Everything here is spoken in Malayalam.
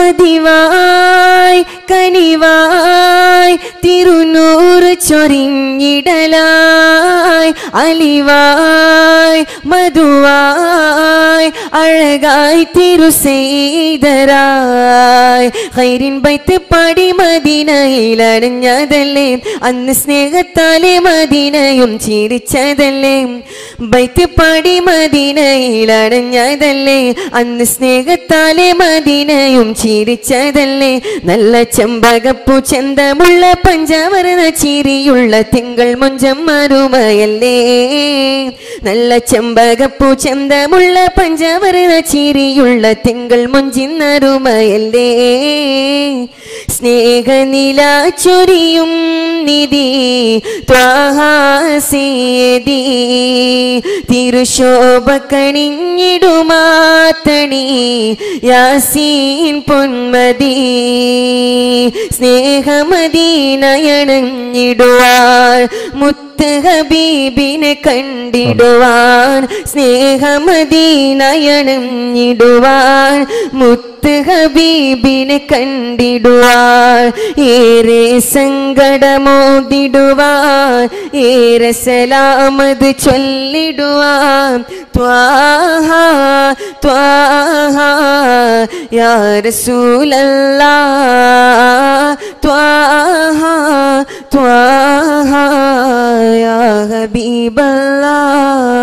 പതിവായി കനിവായി തിരുനൂറ് ചൊരിഞ്ഞിടലായി അലിവായി മധുവായി അഴകായി തിരുസെയ്തരായി ഹൈരിൻ ബൈത്ത് പാടി മദീനയിലണിഞ്ഞതല്ലേ അന്ന് സ്നേഹത്താലെ മദീനയും ചിരിച്ചതല്ലേ ബൈത്ത് പാടി മദീനയിലണിഞ്ഞതല്ലേ അന്ന് സ്നേഹത്താലെ മദീനയും ചിരിച്ചതല്ലേ നല്ല ചെമ്പകപ്പൂ ചന്തമുള്ള പഞ്ചവർണ ചിരിയുള്ള തിങ്കൾ മുഞ്ചം മരുമയല്ലേ നല്ല ചെമ്പകപ്പൂ ചന്തമുള്ള പഞ്ചവർണ ചിരിയുള്ള തിങ്കൾ മുഞ്ചിന്നരുമയല്ലേ സ്നേഹനില ചൊരിയും നിധി ത്വാഹാസേതി തിരുശോഭ കണിഞ്ഞിടുമാത്തണി യാസീൻ പൊന്മതി സ്നേഹമദീനയണഞ്ഞിടുവാൻ മുത്ത് ഹബീബിനെ കണ്ടിടുവാൻ സ്നേഹമദീനയണഞ്ഞിടുവാൻ മുത്ത് ഹബീബിനെ കണ്ടിടുവാൻ ഏറെ സങ്കടമോദിടുവാൻ ഏറെ സലാമത് ചൊല്ലിടുവാൻ ത്വാഹ ത്വാഹ യാ റസൂലല്ലാ ത്വാഹ ത്വാഹ യാ ഹബീബല്ലാ